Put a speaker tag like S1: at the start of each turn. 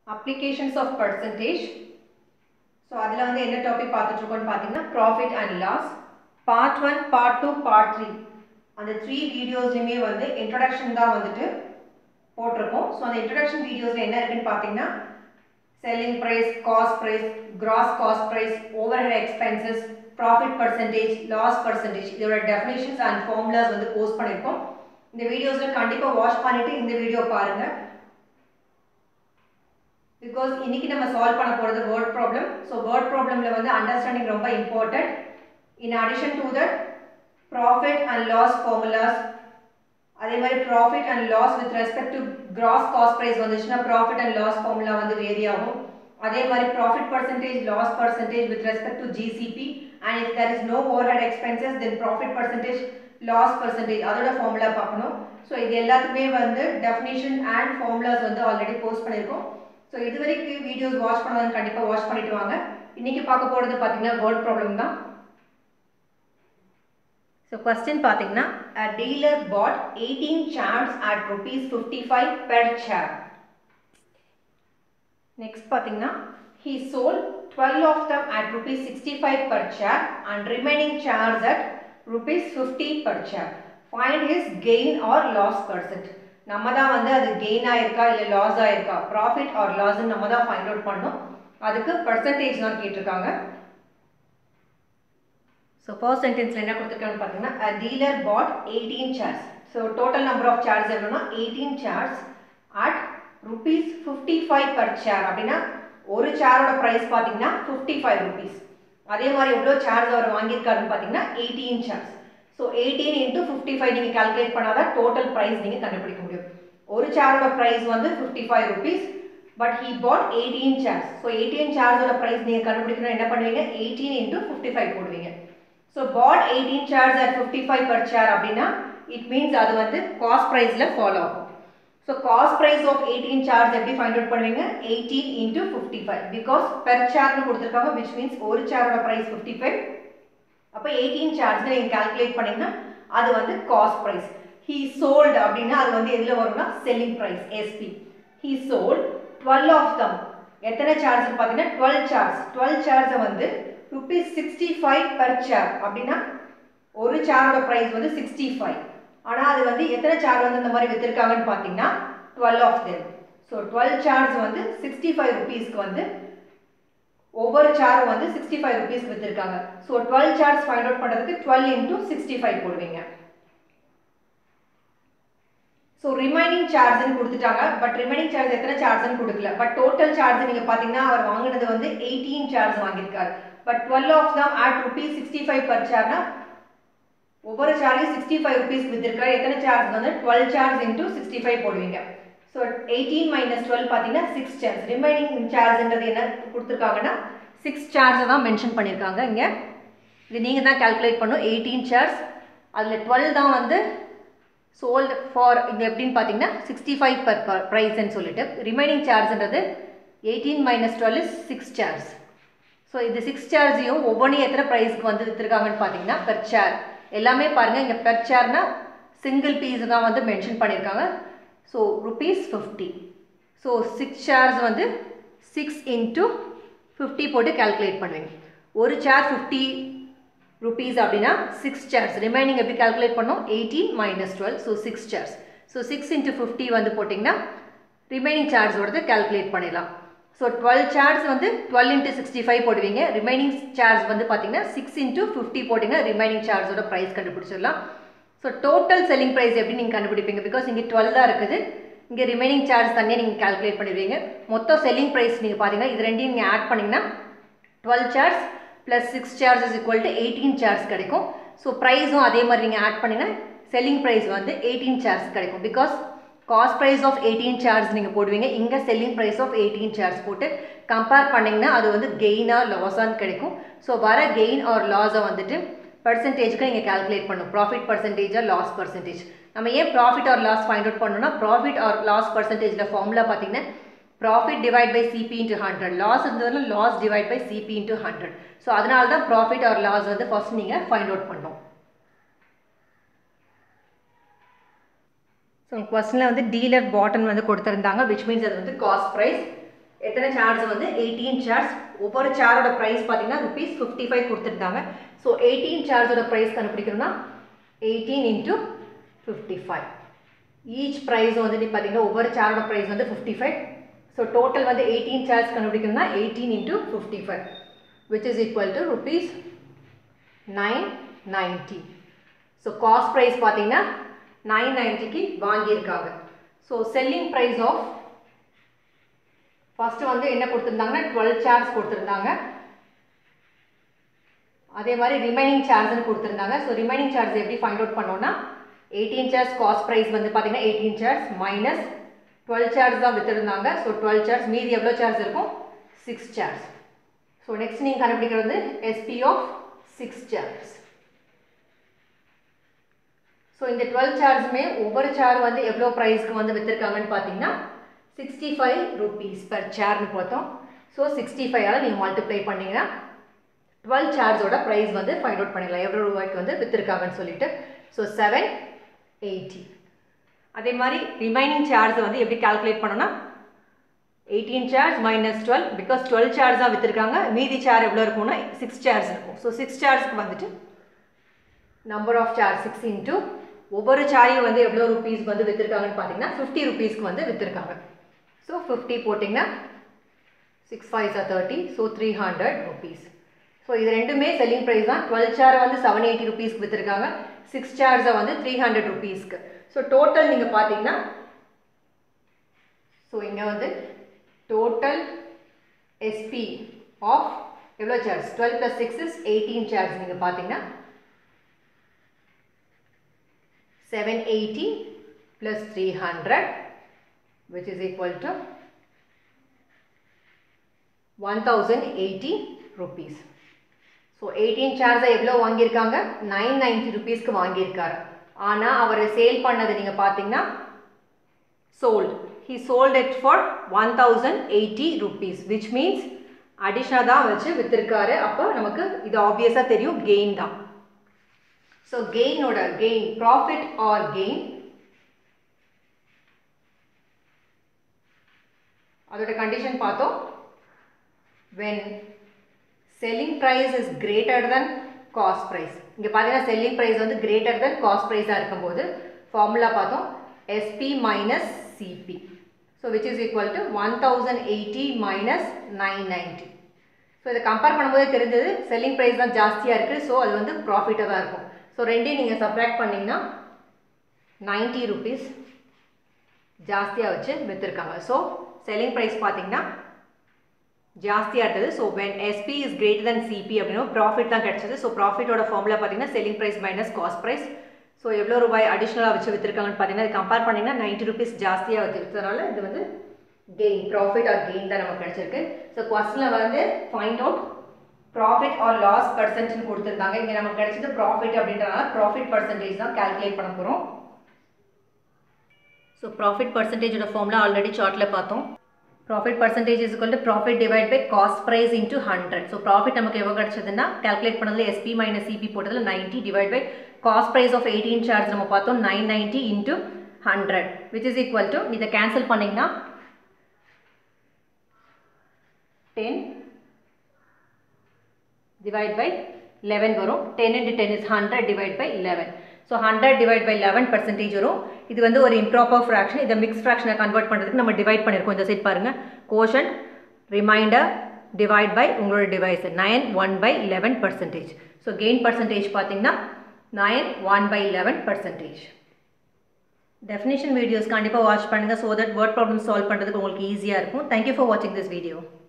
S1: Applications of percentage so அதில் வந்து என்ன டாபிக் பார்த்துட்ருக்கோன்னு பார்த்தீங்கன்னா profit and loss part one part two part three அந்த த்ரீ வீடியோஸ்லையுமே வந்து இன்ட்ரடக்ஷன் தான் வந்துட்டு போட்டிருக்கோம் ஸோ அந்த இன்ட்ரடக்ஷன் வீடியோஸில் என்ன இருக்குன்னு பார்த்தீங்கன்னா selling price cost price gross cost price overhead expenses profit percentage loss percentage இதோட டெஃபினேஷன்ஸ் அண்ட் ஃபார்முலாஸ் வந்து போஸ்ட் பண்ணியிருக்கோம் இந்த வீடியோஸில் கண்டிப்பாக வாட்ச் பண்ணிவிட்டு இந்த வீடியோ பாருங்கள் பிகாஸ் இன்னைக்கு நம்ம சால்வ் பண்ண போகிறது வேர்ட் ப்ராப்ளம் ஸோ வேர்ட் ப்ராப்ளமில் வந்து அண்டர்ஸ்டாண்டிங் ரொம்ப important in addition to that profit and loss formulas அதே மாதிரி profit and loss with respect to gross cost price வந்துச்சுன்னா ப்ராஃபிட் அண்ட் லாஸ் ஃபார்முலா வந்து வேரி ஆகும் அதே மாதிரி profit percentage loss percentage with respect to GCP and if there is no overhead expenses then profit percentage loss percentage அதோட formula பார்க்கணும் so இது எல்லாத்துக்குமே வந்து டெஃபினேஷன் அண்ட் ஃபார்முலாஸ் வந்து ஆல்ரெடி போஸ்ட் பண்ணியிருக்கோம் ஸோ இது வரைக்கும் வீடியோஸ் வாட்ச் பண்ணாலும் கண்டிப்பாக வாட்ச் பண்ணிட்டு வாங்க இன்னைக்கு பார்க்க போகிறது பார்த்தீங்கன்னா வேர்ட் ப்ராப்ளம் தான் ஸோ கொஸ்டின் பார்த்தீங்கன்னா a dealer bought 18 chairs at rupees 55 per chair next பார்த்தீங்கன்னா he sold 12 of them at rupees 65 per chair and remaining chairs at rupees 50 per chair find his gain or loss percent நம்ம தான் வந்து அது gain ஆயிருக்கா இல்லை loss ஆயிருக்கா profit R லாஸ்ன்னு நம்ம தான் ஃபைண்ட் அவுட் பண்ணோம் அதுக்கு பர்சன்டேஜ் தான் கேட்டிருக்காங்க ஸோ ஃபர்ஸ்ட் சென்டென்ஸில் என்ன கொடுத்துருக்காங்கன்னு பார்த்தீங்கன்னா a dealer bought eighteen chairs so total number of chairs எவ்வளோனா eighteen chairs at rupees fifty five per chair அப்படின்னா ஒரு சேரோட ப்ரைஸ் பார்த்தீங்கன்னா ஃபிஃப்டி ஃபைவ் ருபீஸ் அதே மாதிரி எவ்வளோ சேர்ஸ் அவர் வாங்கியிருக்காருன்னு பார்த்தீங்கன்னா eighteen chairs so eighteen into fifty five நீங்கள் கால்குலேட் பண்ணால் தான் டோட்டல் ப்ரைஸ் நீங்கள் கண்டுபிடிக்க முடியும் ஒரு சேரோட ப்ரைஸ் வந்து fifty five rupees but he bought eighteen chairs so eighteen சேர்ஸோட ப்ரைஸ் நீங்கள் கண்டுபிடிக்கணும் என்ன பண்ணுவீங்க எயிட்டீன் இன்ட்டு ஃபிஃப்டி ஃபைவ் போடுவீங்க so bought eighteen chairs at fifty five per chair அப்படின்னா இட் மீன்ஸ் அது வந்து காஸ்ட் ப்ரைஸில் ஃபாலோ ஆகும் so cost price of eighteen chairs எப்படி ஃபைண்ட் அவுட் பண்ணுவீங்க eighteen into fifty five because per சேர்னு கொடுத்துருக்காங்க விச் மீன்ஸ் ஒரு சேரோட ப்ரைஸ் ஃபிஃப்டி ஃபைவ் அப்போ எயிட்டீன் சார்ஜ் நீங்கள் கால்குலேட் பண்ணிங்கன்னா அது வந்து காஸ்ட் ப்ரைஸ் ஹீ சோல்டு அப்படின்னா அது வந்து எதில் வரும்னா selling price SP he sold twelve of them எத்தனை சார்ஜ் பார்த்தீங்கன்னா டுவெல் சார்ஜ் டுவெல் சார்ஜை வந்து rupees sixty five per chair அப்படின்னா ஒரு சேரோட ப்ரைஸ் வந்து சிக்ஸ்டி ஃபைவ் ஆனால் அது வந்து எத்தனை சேர் வந்து இந்த மாதிரி விற்றுருக்காங்கன்னு பார்த்தீங்கன்னா twelve of them so twelve chairs வந்து சிக்ஸ்டி ஃபைவ் ருபீஸ்க்கு வந்து ஒவ்வொரு சேரும் வந்து சிக்ஸ்டி ஃபைவ் ருபீஸ் விற்றுருக்காங்க so twelve chairs find out பண்ணுறதுக்கு டுவெல் இன்டூ சிக்ஸ்டி ஃபைவ் போடுவீங்க ஸோ ரிமைனிங் சார்ஜ்னு கொடுத்துட்டாங்க பட் ரிமைனிங் சார்ஜ் எத்தனை சார்ஜ்னு கொடுக்கல பட் டோட்டல் சார்ஜ் நீங்கள் பார்த்தீங்கன்னா அவர் வாங்கினது வந்து எயிட்டீன் சார்ஜ் வாங்கியிருக்காரு but twelve of them at rupees sixty five per சேர்னா ஒவ்வொரு சார்ஜையும் சிக்ஸ்டி ஃபைவ் ருபீஸ் வித்திருக்காரு எத்தனை சார்ஜ் வந்து twelve chairs into sixty five போடுவீங்க ஸோ எயிட்டீன் மைனஸ் டுவெல் பார்த்தீங்கன்னா சிக்ஸ் சார்ஜ் ரிமைனிங் சார்ஜ்ன்றது என்ன கொடுத்துருக்காங்கன்னா சிக்ஸ் சார்ஜை தான் மென்ஷன் பண்ணியிருக்காங்க இங்கே இது நீங்கள் தான் கால்குலேட் பண்ணும் எயிட்டீன் சார்ஜ் அதில் டுவெல் தான் வந்து சோல்டு ஃபார் இது எப்படின்னு பார்த்தீங்கன்னா சிக்ஸ்டி ஃபைவ் பர் ப்ரைஸ்ன்னு சொல்லிட்டு ரிமைனிங் சார்ஜ்ன்றது eighteen minus twelve is six chairs so இது சிக்ஸ் சார்ஜையும் ஒவ்வொன்றையும் எத்தனை ப்ரைஸ்க்கு வந்து விற்றுருக்காங்கன்னு பார்த்தீங்கன்னா பெர் சேர் எல்லாமே பாருங்கள் இங்கே பெர் சேர்னா சிங்கிள் பீஸ் தான் வந்து மென்ஷன் பண்ணியிருக்காங்க so rupees fifty so six chairs வந்து சிக்ஸ் இன்ட்டு ஃபிஃப்டி போட்டு கேல்குலேட் பண்ணுவீங்க ஒரு சேர் ஃபிஃப்டி ருபீஸ் அப்படின்னா சிக்ஸ் சேர்ஸ் ரிமைனிங் எப்படி கால்குலேட் பண்ணோம் eighteen minus twelve so six chairs so six into fifty வந்து போட்டிங்கன்னா ரிமைனிங் சார்ஜோடது கால்குலேட் பண்ணிடலாம் ஸோ டுவெல் சார்ஜ் வந்து டுவெல் இன்ட்டு சிக்ஸ்டி ஃபைவ் போடுவீங்க ரிமைனிங் சார்ஜ் வந்து பார்த்தீங்கன்னா சிக்ஸ் இன்ட்டு ஃபிஃப்டி போட்டிங்கன்னா ரிமைனிங் சார்ஜோட ப்ரைஸ் கண்டுபிடிச்சிடலாம் ஸோ டோட்டல் செல்லிங் ப்ரைஸ் எப்படி நீங்கள் கண்டுபிடிப்பீங்க பிகாஸ் இங்கே டுவெல் தான் இருக்குது இங்கே ரிமைனிங் சார்ஜ் தனியாக நீங்கள் கால்குலேட் பண்ணிடுவீங்க மொத்தம் செல்லிங் ப்ரைஸ் நீங்கள் பார்த்தீங்கன்னா இது ரெண்டையும் நீங்கள் ஆட் பண்ணிங்கன்னா twelve chairs plus six chairs is equal to eighteen chairs கிடைக்கும் ஸோ ப்ரைஸும் அதே மாதிரி நீங்கள் ஆட் பண்ணிங்கன்னா செல்லிங் ப்ரைஸ் வந்து எயிட்டீன் சார்ஜ் கிடைக்கும் because cost price of eighteen chairs நீங்கள் போடுவீங்க இங்கே selling price of eighteen chairs போட்டு கம்பேர் பண்ணிங்கன்னா அது வந்து கெயினாக லாஸான்னு கிடைக்கும் ஸோ வர கெயின் ஆர் லாஸை வந்துட்டு பர்சன்டேஜ்க்கு நீங்கள் கால்குலேட் பண்ணும் ப்ராஃபிட் பர்சன்டேஜா லாஸ் பர்சன்டேஜ் நம்ம ஏன் profit or loss find out பண்ணணும்னா ப்ராஃபிட் ஆர் லாஸ் பர்சன்டேஜில் ஃபார்முலா பார்த்தீங்கன்னா profit divide by CP into hundred loss இருந்ததுனா loss divide by CP into hundred so அதனால தான் ப்ராஃபிட் ஆர் லாஸ் வந்து ஃபர்ஸ்ட் நீங்கள் ஃபைண்ட் அவுட் பண்ணணும் ஸோ கொஸ்டினில் வந்து டீலர் பாட்டன் வந்து கொடுத்துருந்தாங்க விச் மீன்ஸ் அது வந்து காஸ்ட் ப்ரைஸ் எத்தனை சார்ஜ் வந்து எயிட்டீன் சார்ஜ் ஒவ்வொரு சாரோட ப்ரைஸ் பார்த்தீங்கன்னா ருபீஸ் ஃபிஃப்டி ஃபைவ் கொடுத்துருந்தாங்க ஸோ எயிட்டீன் சார்ஜோட ப்ரைஸ் கண்டுபிடிக்கணும்னா eighteen into fifty five each price வந்துட்டு பார்த்தீங்கன்னா ஒவ்வொரு சாரோட ப்ரைஸ் வந்து ஃபிஃப்டி ஃபைவ் ஸோ டோட்டல் வந்து எயிட்டீன் சார்ஜ் கண்டுபிடிக்கணும்னா eighteen into fifty five which is equal to rupees nine ninety so cost price பார்த்தீங்கன்னா நைன் நைன்ட்டிக்கு வாங்கியிருக்காங்க so selling price of first வந்து என்ன கொடுத்துருந்தாங்கன்னா டுவெல் சார்ஜ் கொடுத்துருந்தாங்க அதே மாதிரி ரிமைனிங் சார்ஜ்னு கொடுத்துருந்தாங்க ஸோ ரிமைனிங் சார்ஜ் எப்படி ஃபைண்ட் அவுட் பண்ணோம்னா எயிட்டீன் சார்ஜ் காஸ்ட் ப்ரைஸ் வந்து பார்த்தீங்கன்னா eighteen chairs minus twelve chairs தான் விற்றுருந்தாங்க ஸோ டுவெல் சார்ஜ் மீதி எவ்வளோ சார்ஜ் இருக்கும் சிக்ஸ் சார்ஜ் ஸோ நெக்ஸ்ட் நீங்கள் கண்டுபிடிக்கிறது வந்து SP of six chairs so இந்த டுவெல் சார்ஜுமே ஒவ்வொரு சார் வந்து எவ்வளோ ப்ரைஸ்க்கு வந்து விற்றுருக்காங்கன்னு பார்த்தீங்கன்னா சிக்ஸ்டி ஃபைவ் ருபீஸ் பர் சேர்னு பார்த்தோம் ஸோ சிக்ஸ்டி ஃபைவால் நீங்கள் மல்டிப்ளை பண்ணிங்கன்னா டுவெல் சார்ஜோட ப்ரைஸ் வந்து ஃபைண்ட் அவுட் பண்ணிடலாம் எவ்வளோ ரூபாய்க்கு வந்து விற்றுருக்காங்கன்னு சொல்லிட்டு ஸோ செவன் எயிட்டி அதே மாதிரி ரிமைனிங் சார்ஜ் வந்து எப்படி கால்குலேட் பண்ணோன்னா eighteen chairs minus twelve because twelve chairs தான் விற்றுருக்காங்க மீதி சார் எவ்வளோ இருக்கும்னா சிக்ஸ் சார்ஜ் இருக்கும் ஸோ சிக்ஸ் சார்ஜ்க்கு வந்துட்டு number of chairs six into ஒவ்வொரு சாரியும் வந்து எவ்வளோ ருபீஸ் வந்து விற்றுருக்காங்கன்னு பார்த்தீங்கன்னா ஃபிஃப்டி ருபீஸ்க்கு வந்து விற்றுருக்காங்க ஸோ ஃபிஃப்டி போட்டிங்கன்னா six five are thirty so three hundred rupees so இது ரெண்டுமே செல்லிங் ப்ரைஸ் தான் டுவெல் சாரை வந்து செவன் எயிட்டி ருபீஸ்க்கு விற்றுருக்காங்க சிக்ஸ் சார்ஸை வந்து த்ரீ ஹண்ட்ரட் ருபீஸ்க்கு ஸோ டோட்டல் நீங்கள் பார்த்தீங்கன்னா ஸோ இங்கே வந்து டோட்டல் எஸ்பி ஆஃப் எவ்வளோ chairs twelve plus six is eighteen chairs நீங்கள் பார்த்தீங்கன்னா seven eighty plus three hundred which is equal to 1080 rupees. So eighteen சார்ஜை எவ்வளோ வாங்கியிருக்காங்க நைன் நைன்ட்டி ருபீஸ்க்கு வாங்கியிருக்காரு ஆனால் அவர் சேல் பண்ணது நீங்கள் பார்த்தீங்கன்னா sold he sold it for one thousand eighty rupees which means அடிஷ்னலாக தான் வச்சு விற்றுருக்காரு அப்போ நமக்கு இது ஆப்வியஸாக தெரியும் கெயின் தான் ஸோ கெயினோட கெயின் ப்ராஃபிட் ஆர் கெயின் அதோட கண்டிஷன் பார்த்தோம் when selling price is greater than cost price இங்கே பார்த்தீங்கன்னா செல்லிங் ப்ரைஸ் வந்து கிரேட்டர் தென் காஸ்ட் ப்ரைஸாக இருக்கும்போது ஃபார்முலா பார்த்தோம் SP minus CP so which is equal to one thousand eighty minus nine ninety so இதை compare பண்ணும்போதே தெரிஞ்சது செல்லிங் ப்ரைஸ் தான் ஜாஸ்தியாக இருக்குது ஸோ அது வந்து ப்ராஃபிட்டாக தான் இருக்கும் ஸோ ரெண்டையும் நீங்கள் சப்ராக்ட் பண்ணிங்கன்னா நைன்ட்டி ருபீஸ் ஜாஸ்தியாக வச்சு விற்றுருக்காங்க ஸோ செல்லிங் ப்ரைஸ் பார்த்தீங்கன்னா ஜாஸ்தியாக இருந்தது so when SP is greater than CP அப்படின்னா ப்ராஃபிட் தான் கிடச்சிது ஸோ ப்ராஃபிட்டோட ஃபார்முலா பார்த்தீங்கன்னா selling price minus cost price so எவ்வளோ ரூபாய் அடிஷ்னலாக வச்சு விற்றுருக்காங்கன்னு பார்த்தீங்கன்னா இது கம்பேர் பண்ணிங்கன்னா நைன்ட்டி ருபீஸ் ஜாஸ்தியாக வச்சு விற்றதுனால இது வந்து கெயின் ப்ராஃபிட் ஆர் கெயின் தான் நமக்கு கிடச்சிருக்கு ஸோ கொஸ்டினில் வந்து find out profit or loss பர்சன்ட்னு கொடுத்துருந்தாங்க இங்கே நமக்கு கிடைச்சது ப்ராஃபிட் அப்படின்றனால ப்ராஃபிட் பர்சன்டேஜ் தான் கால்குலேட் பண்ண போகிறோம் ஸோ ப்ராஃபிட் பர்சன்டேஜோட ஃபார்முலா ஆல்ரெடி சார்ட்டில் பார்த்தோம் profit percentage is equal to profit divide by cost price into hundred so profit நமக்கு எவ்வளோ கிடச்சதுன்னா கால்குலேட் பண்ணதில் எஸ்பி மைனஸ் சிபி போட்டதில் ninety divide by cost price of eighteen chairs நம்ம பார்த்தோம் nine ninety into hundred which is equal to இதை cancel பண்ணிங்கன்னா ten divide by eleven வரும் ten into ten is hundred divide by eleven so hundred divide by eleven percentage வரும் இது வந்து ஒரு improper fraction இதை மிக்ஸ் ஃப்ராக்ஷனை கன்வெர்ட் பண்ணுறதுக்கு நம்ம டிவைட் பண்ணியிருக்கோம் இந்த சைட் பாருங்கள் கோஷன் ரிமைண்டர் டிவைட் பை உங்களோட divisor nine one by eleven percentage so gain percentage பார்த்தீங்கன்னா nine one by eleven percentage definition videos கண்டிப்பாக வாட்ச் பண்ணுங்கள் so that word problem solve பண்ணுறதுக்கு உங்களுக்கு ஈஸியாக இருக்கும் தேங்க்யூ ஃபார் வாட்சிங் திஸ் வீடியோ